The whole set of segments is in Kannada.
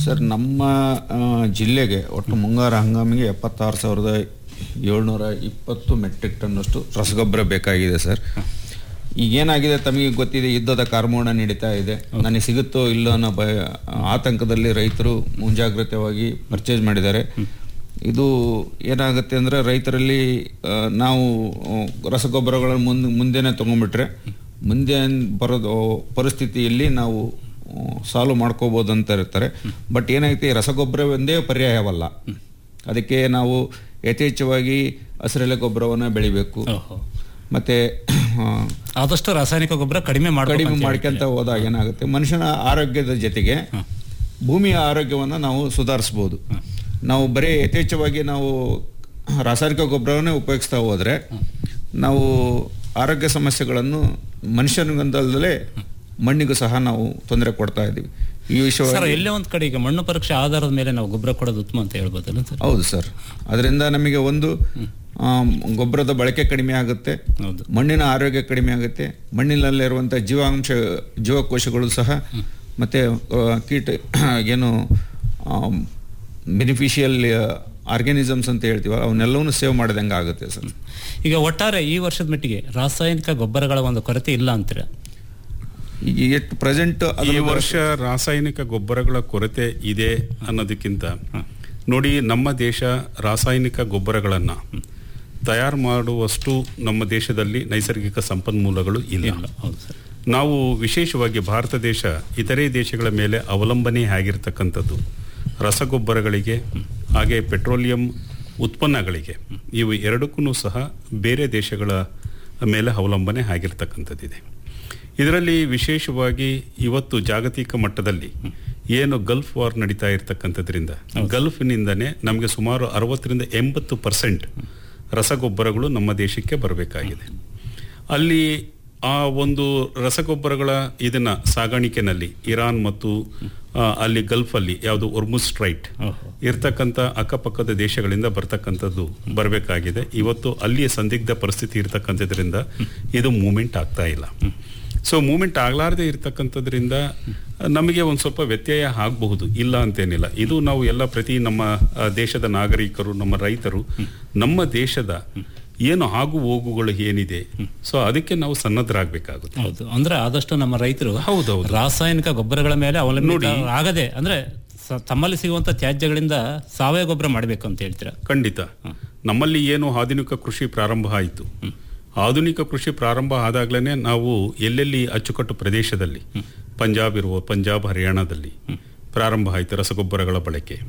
ಸರ್ ನಮ್ಮ ಆ, ಜಿಲ್ಲೆಗೆ ಒಟ್ಟು ಮುಂಗಾರು ಹಂಗಾಮಿಗೆ ಎಪ್ಪತ್ತಾರು ಸಾವಿರದ ಏಳ್ನೂರ ಇಪ್ಪತ್ತು ಮೆಟ್ರಿಕ್ ಟನ್ನಷ್ಟು ರಸಗೊಬ್ಬರ ಬೇಕಾಗಿದೆ ಸರ್ ಈಗೇನಾಗಿದೆ ತಮಗೆ ಗೊತ್ತಿದೆ ಯುದ್ಧದ ಕಾರ್ಮೋಣ ನಡೀತಾ ಇದೆ ನನಗೆ ಸಿಗುತ್ತೋ ಇಲ್ಲೋ ಅನ್ನೋ ಭಯ ಆತಂಕದಲ್ಲಿ ರೈತರು ಮುಂಜಾಗ್ರತೆಯಾಗಿ ಪರ್ಚೇಸ್ ಮಾಡಿದ್ದಾರೆ ಇದು ಏನಾಗುತ್ತೆ ಅಂದರೆ ರೈತರಲ್ಲಿ ಆ, ನಾವು ಆ, ರಸಗೊಬ್ಬರಗಳನ್ನು ಮುಂದೆ ಮುಂದೆನೇ ತೊಗೊಂಡ್ಬಿಟ್ರೆ ಮುಂದೆ ಬರೋದು ಪರಿಸ್ಥಿತಿಯಲ್ಲಿ ನಾವು ಸಾಲ್ವ್ ಮಾಡ್ಕೋಬೋದು ಅಂತ ಇರ್ತಾರೆ ಬಟ್ ಏನಾಗುತ್ತೆ ರಸಗೊಬ್ಬರ ಒಂದೇ ಪರ್ಯಾಯವಲ್ಲ ಅದಕ್ಕೆ ನಾವು ಯಥೇಚ್ಛವಾಗಿ ಹಸಿರೆಲೆ ಗೊಬ್ಬರವನ್ನು ಬೆಳಿಬೇಕು ಓಹೋ. ಮತ್ತೆ ಆ, ಆದಷ್ಟು ರಾಸಾಯನಿಕ ಗೊಬ್ಬರ ಕಡಿಮೆ ಮಾಡ್ಬೇಕು ಕಡಿಮೆ ಅಂತ ಮಾಡ್ಕೊಂತ ಹೋದಾಗ ಏನಾಗುತ್ತೆ ಮನುಷ್ಯನ ಆರೋಗ್ಯದ ಜೊತೆಗೆ ಭೂಮಿಯ ಆರೋಗ್ಯವನ್ನು ನಾವು ಸುಧಾರಿಸ್ಬೋದು ನಾವು ಬರೀ ಯಥೇಚ್ಛವಾಗಿ ನಾವು ರಾಸಾಯನಿಕ ಗೊಬ್ಬರವನ್ನೇ ಉಪಯೋಗಿಸ್ತಾ ಹೋದ್ರೆ ನಾವು ಆರೋಗ್ಯ ಸಮಸ್ಯೆಗಳನ್ನು ಮನುಷ್ಯನಿಗೊಂದಲ್ಲದೆ ಮಣ್ಣಿಗೂ ಸಹ ನಾವು ತೊಂದರೆ ಕೊಡ್ತಾ ಇದ್ದೀವಿ ಈ ಸರ್ ವಿಷಯವಾಗಿ ಎಲ್ಲೇ ಒಂದ್ ಕಡೆ ಈಗ ಮಣ್ಣು ಪರೀಕ್ಷೆ ಆಧಾರದ ಮೇಲೆ ನಾವು ಗೊಬ್ಬರ ಕೊಡೋದು ಉತ್ತಮ ಅಂತ ಹೇಳ್ಬೋದಲ್ಲ ಸರ್ ಹೌದು ಸರ್ ಅದರಿಂದ ನಮಗೆ ಒಂದು ಆಮ್, ಗೊಬ್ಬರದ ಬಳಕೆ ಕಡಿಮೆ ಆಗುತ್ತೆ ಹೌದು ಮಣ್ಣಿನ ಆರೋಗ್ಯ ಕಡಿಮೆ ಆಗುತ್ತೆ ಮಣ್ಣಿನಲ್ಲಿರುವಂಥ ಜೀವಾಂಶ ಜೀವಕೋಶಗಳು ಸಹ ಮತ್ತೆ ಆ, ಕೀಟ ಏನು ಬೆನಿಫಿಷಿಯಲ್ ಆರ್ಗ್ಯಾನಿಸಮ್ಸ್ ಅಂತ ಹೇಳ್ತೀವ ಅವನ್ನೆಲ್ಲವನ್ನು ಸೇವ್ ಮಾಡಿದಂಗೆ ಆಗುತ್ತೆ ಸರ್ ಈಗ ಒಟ್ಟಾರೆ ಈ ವರ್ಷದ ಮಟ್ಟಿಗೆ ರಾಸಾಯನಿಕ ಗೊಬ್ಬರಗಳ ಒಂದು ಕೊರತೆ ಇಲ್ಲ ಅಂತೀರ ಈಗ ಎಷ್ಟು ಪ್ರೆಸೆಂಟ್ ಈ ವರ್ಷ ರಾಸಾಯನಿಕ ಗೊಬ್ಬರಗಳ ಕೊರತೆ ಇದೆ ಅನ್ನೋದಕ್ಕಿಂತ ನೋಡಿ ನಮ್ಮ ದೇಶ ರಾಸಾಯನಿಕ ಗೊಬ್ಬರಗಳನ್ನ ತಯಾರು ಮಾಡುವಷ್ಟು ನಮ್ಮ ದೇಶದಲ್ಲಿ ನೈಸರ್ಗಿಕ ಸಂಪನ್ಮೂಲಗಳು ಇಲ್ಲ ಹೌದು ಸರ್ ನಾವು ವಿಶೇಷವಾಗಿ ಭಾರತ ದೇಶ ಇತರೆ ದೇಶಗಳ ಮೇಲೆ ಅವಲಂಬನೆ ಆಗಿರ್ತಕ್ಕಂಥದ್ದು ರಸಗೊಬ್ಬರಗಳಿಗೆ ಹಾಗೆ ಪೆಟ್ರೋಲಿಯಂ ಉತ್ಪನ್ನಗಳಿಗೆ ಇವು ಎರಡಕ್ಕೂ ಸಹ ಬೇರೆ ದೇಶಗಳ ಮೇಲೆ ಅವಲಂಬನೆ ಆಗಿರ್ತಕ್ಕಂಥದ್ದಿದೆ ಇದರಲ್ಲಿ ವಿಶೇಷವಾಗಿ ಇವತ್ತು ಜಾಗತಿಕ ಮಟ್ಟದಲ್ಲಿ ಏನು ಗಲ್ಫ್ ವಾರ್ ನಡೀತಾ ಇರ್ತಕ್ಕಂಥದ್ರಿಂದ ಗಲ್ಫ್ನಿಂದನೇ ನಮಗೆ ಸುಮಾರು ಅರವತ್ತರಿಂದ ಎಂಬತ್ತು ಪರ್ಸೆಂಟ್ ರಸಗೊಬ್ಬರಗಳು ನಮ್ಮ ದೇಶಕ್ಕೆ ಬರಬೇಕಾಗಿದೆ ಅಲ್ಲಿ ಆ ಒಂದು ರಸಗೊಬ್ಬರಗಳ ಇದನ್ನ ಸಾಗಾಣಿಕೆನಲ್ಲಿ ಇರಾನ್ ಮತ್ತು ಆ, ಅಲ್ಲಿ ಗಲ್ಫಲ್ಲಿ ಯಾವುದು ಒರ್ಮುಸ್ ಸ್ಟ್ರೈಟ್ ಓಹೋ. ಇರ್ತಕ್ಕಂಥ ಅಕ್ಕಪಕ್ಕದ ದೇಶಗಳಿಂದ ಬರ್ತಕ್ಕಂಥದ್ದು ಬರಬೇಕಾಗಿದೆ ಇವತ್ತು ಅಲ್ಲಿಯ ಸಂದಿಗ್ಧ ಪರಿಸ್ಥಿತಿ ಇರ್ತಕ್ಕಂಥದ್ರಿಂದ ಇದು ಮೂಮೆಂಟ್ ಆಗ್ತಾ ಇಲ್ಲ ಸೊ ಮೂಮೆಂಟ್ ಆಗ್ಲಾರ್ದೆ ಇರ್ತಕ್ಕಂಥದ್ರಿಂದ ನಮಗೆ ಒಂದು ಸ್ವಲ್ಪ ವ್ಯತ್ಯಯ ಆಗಬಹುದು ಇಲ್ಲ ಅಂತೇನಿಲ್ಲ ಇದು ನಾವು ಎಲ್ಲ ಪ್ರತಿ ನಮ್ಮ ಆ, ದೇಶದ ನಾಗರಿಕರು ನಮ್ಮ ರೈತರು ನಮ್ಮ ದೇಶದ ಏನು ಆಗು ಹೋಗುಗಳು ಏನಿದೆ ಸೊ ಅದಕ್ಕೆ ನಾವು ಸನ್ನದ್ಧರಾಗಬೇಕಾಗುತ್ತೆ ಹೌದು ಅಂದ್ರೆ ಆದಷ್ಟು ನಮ್ಮ ರೈತರು ಹೌದೌದು. ರಾಸಾಯನಿಕ ಗೊಬ್ಬರಗಳ ಮೇಲೆ ಅವಲಂಬಿತ ಆಗದೆ ಅಂದ್ರೆ ಸ- ತಮ್ಮಲ್ಲಿ ಸಿಗುವಂತ ತ್ಯಾಜ್ಯಗಳಿಂದ ಸಾವಯವ ಗೊಬ್ಬರ ಮಾಡಬೇಕು ಅಂತ ಹೇಳ್ತೀರಾ ಖಂಡಿತ ನಮ್ಮಲ್ಲಿ ಏನು ಆಧುನಿಕ ಕೃಷಿ ಪ್ರಾರಂಭ ಆಯಿತು ಆಧುನಿಕ ಕೃಷಿ ಪ್ರಾರಂಭ ಆದಾಗ್ಲೇ ನಾವು ಎಲ್ಲೆಲ್ಲಿ ಅಚ್ಚುಕಟ್ಟು ಪ್ರದೇಶದಲ್ಲಿ ಪಂಜಾಬ್ ಇರುವ ಪಂಜಾಬ್ ಹರಿಯಾಣದಲ್ಲಿ ಪ್ರಾರಂಭ ಆಯಿತು ರಸಗೊಬ್ಬರಗಳ ಬಳಕೆ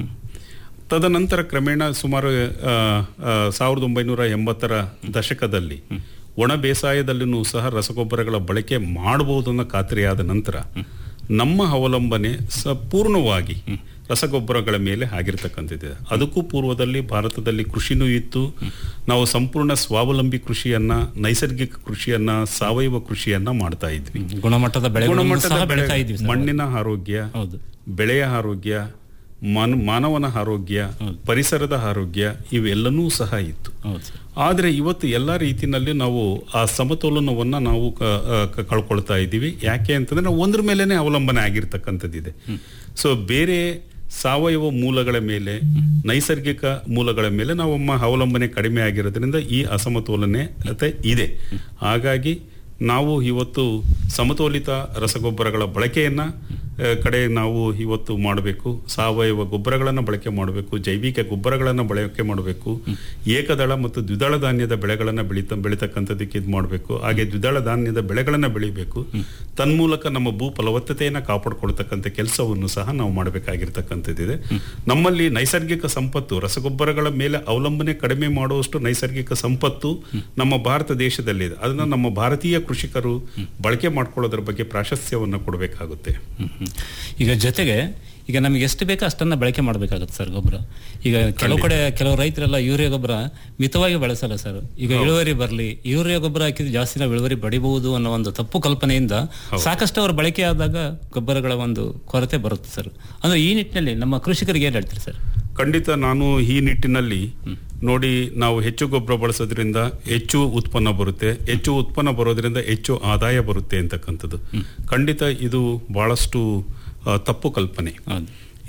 ತದನಂತರ ಕ್ರಮೇಣ ಸುಮಾರು ಆ, ಆ, ಸಾವಿರದ ಒಂಬೈನೂರ ಎಂಬತ್ತರ ದಶಕದಲ್ಲಿ ಒಣ ಬೇಸಾಯದಲ್ಲಿನೂ ಸಹ ರಸಗೊಬ್ಬರಗಳ ಬಳಕೆ ಮಾಡಬಹುದು ಅನ್ನೋ ಖಾತ್ರಿಯಾದ ನಂತರ ನಮ್ಮ ಅವಲಂಬನೆ ಸಂಪೂರ್ಣವಾಗಿ ರಸಗೊಬ್ಬರಗಳ ಮೇಲೆ ಆಗಿರ್ತಕ್ಕಂಥದ್ದಿದೆ ಅದಕ್ಕೂ ಪೂರ್ವದಲ್ಲಿ ಭಾರತದಲ್ಲಿ ಕೃಷಿನೂ ಇತ್ತು ನಾವು ಸಂಪೂರ್ಣ ಸ್ವಾವಲಂಬಿ ಕೃಷಿಯನ್ನ ನೈಸರ್ಗಿಕ ಕೃಷಿಯನ್ನ ಸಾವಯವ ಕೃಷಿಯನ್ನ ಮಾಡ್ತಾ ಇದ್ವಿ ಗುಣಮಟ್ಟದ ಬೆಳೆಗಳನ್ನು ಗುಣಮಟ್ಟದ ಸಹ ಬೆಳೆ ಬೆಳೀತಾ ಇದ್ವಿ ಸರ್. ಮಣ್ಣಿನ ಆರೋಗ್ಯ ಹೌದು ಬೆಳೆಯ ಆರೋಗ್ಯ ಮಾನ ಮಾನವನ ಆರೋಗ್ಯ ಪರಿಸರದ ಆರೋಗ್ಯ ಇವೆಲ್ಲನೂ ಸಹ ಇತ್ತು ಹೌದು ಸರ್. ಆದರೆ ಇವತ್ತು ಎಲ್ಲ ರೀತಿಯಲ್ಲಿ ನಾವು ಆ ಸಮತೋಲನವನ್ನ ನಾವು ಕ- ಆ, ಕ- ಕಳ್ಕೊಳ್ತಾ ಇದ್ದೀವಿ ಯಾಕೆ ಅಂತಂದ್ರೆ ನಾವು ಒಂದ್ರ ಮೇಲೇನೆ ಅವಲಂಬನೆ ಆಗಿರ್ತಕ್ಕಂಥದ್ದಿದೆ ಸೊ ಬೇರೆ ಸಾವಯವ ಮೂಲಗಳ ಮೇಲೆ ನೈಸರ್ಗಿಕ ಮೂಲಗಳ ಮೇಲೆ ನಾವು ನಮ್ಮ ಅವಲಂಬನೆ ಕಡಿಮೆ ಆಗಿರೋದ್ರಿಂದ ಈ ಅಸಮತೋಲನೆ ಅತೆ ಇದೆ ಹಾಗಾಗಿ ನಾವು ಇವತ್ತು ಸಮತೋಲಿತ ರಸಗೊಬ್ಬರಗಳ ಬಳಕೆಯನ್ನ ಆ, ಕಡೆ ನಾವು ಇವತ್ತು ಮಾಡಬೇಕು ಸಾವಯವ ಗೊಬ್ಬರಗಳನ್ನು ಬಳಕೆ ಮಾಡಬೇಕು ಜೈವಿಕ ಗೊಬ್ಬರಗಳನ್ನು ಬಳಕೆ ಮಾಡಬೇಕು ಏಕದಳ ಮತ್ತು ದ್ವಿದಳ ಧಾನ್ಯದ ಬೆಳೆಗಳನ್ನು ಬೆಳೀತ ಬೆಳೀತಕ್ಕಂಥದ್ದಕ್ಕೆ ಇದು ಮಾಡಬೇಕು ಹಾಗೆ ದ್ವಿದಳ ಧಾನ್ಯದ ಬೆಳೆಗಳನ್ನು ಬೆಳಿಬೇಕು ತನ್ಮೂಲಕ ನಮ್ಮ ಭೂ ಫಲವತ್ತತೆಯನ್ನು ಕಾಪಾಡಿಕೊಳ್ತಕ್ಕಂಥ ಕೆಲಸವನ್ನು ಸಹ ನಾವು ಮಾಡಬೇಕಾಗಿರ್ತಕ್ಕಂಥದ್ದಿದೆ ನಮ್ಮಲ್ಲಿ ನೈಸರ್ಗಿಕ ಸಂಪತ್ತು ರಸಗೊಬ್ಬರಗಳ ಮೇಲೆ ಅವಲಂಬನೆ ಕಡಿಮೆ ಮಾಡುವಷ್ಟು ನೈಸರ್ಗಿಕ ಸಂಪತ್ತು ನಮ್ಮ ಭಾರತ ದೇಶದಲ್ಲಿದೆ ಅದನ್ನ ನಮ್ಮ ಭಾರತೀಯ ಕೃಷಿಕರು ಬಳಕೆ ಮಾಡ್ಕೊಳ್ಳೋದ್ರ ಬಗ್ಗೆ ಪ್ರಾಶಸ್ತ್ಯವನ್ನು ಕೊಡಬೇಕಾಗುತ್ತೆ ಹ್ಮ್, ಹ್ಮ್. ಈಗ ಜೊತೆಗೆ ಈಗ ನಮ್ಗೆ ಎಷ್ಟು ಬೇಕೋ ಅಷ್ಟನ್ನ ಬಳಕೆ ಮಾಡಬೇಕಾಗುತ್ತೆ ಸರ್ ಗೊಬ್ಬರ ಈಗ ಕೆಲವು ಕಡೆ ಕೆಲವು ರೈತರೆಲ್ಲ ಯೂರಿಯಾ ಗೊಬ್ಬರ ಮಿತವಾಗಿ ಬಳಸಲ್ಲ ಸರ್ ಈಗ ಇಳುವರಿ ಬರಲಿ ಯೂರಿಯಾ ಗೊಬ್ಬರ ಹಾಕಿದ್ರೆ ಜಾಸ್ತಿ ನಾವು ಇಳುವರಿ ಪಡಿಬಹುದು ಅನ್ನೋ ಒಂದು ತಪ್ಪು ಕಲ್ಪನೆಯಿಂದ ಸಾಕಷ್ಟು ಅವ್ರ ಬಳಕೆ ಆದಾಗ ಗೊಬ್ಬರಗಳ ಒಂದು ಕೊರತೆ ಬರುತ್ತೆ ಸರ್ ಅಂದ್ರೆ ಈ ನಿಟ್ಟಿನಲ್ಲಿ ನಮ್ಮ ಕೃಷಿಕರಿಗೆ ಏನ್ ಹೇಳ್ತೀರಿ ಸರ್ ಖಂಡಿತ ನಾನು ಈ ನಿಟ್ಟಿನಲ್ಲಿ ನೋಡಿ ನಾವು ಹೆಚ್ಚು ಗೊಬ್ಬರ ಬಳಸೋದ್ರಿಂದ ಹೆಚ್ಚು ಉತ್ಪನ್ನ ಬರುತ್ತೆ ಹೆಚ್ಚು ಉತ್ಪನ್ನ ಬರೋದ್ರಿಂದ ಹೆಚ್ಚು ಆದಾಯ ಬರುತ್ತೆ ಅಂತಕ್ಕಂಥದ್ದು ಖಂಡಿತ ಇದು ಬಹಳಷ್ಟು ಆ, ತಪ್ಪು ಕಲ್ಪನೆ ಹೌದು